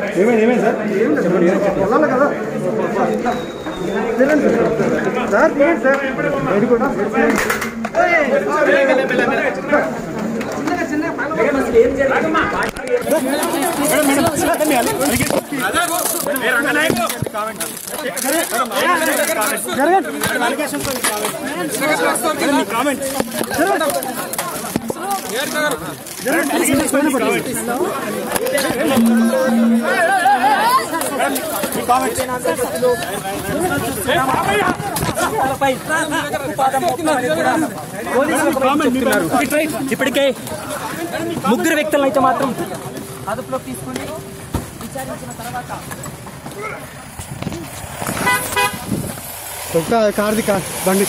ఏమైంది ఏమైంది సార్ వెళ్ళాలి కదా తెలియదు సార్ తీయండి సార్ బయట కూడా ఇప్పటికే ముగ్గురు వ్యక్తులను అయితే మాత్రం అదుపులోకి తీసుకుని విచారించిన తర్వాత ఒక్క కార్ది కార్ బండి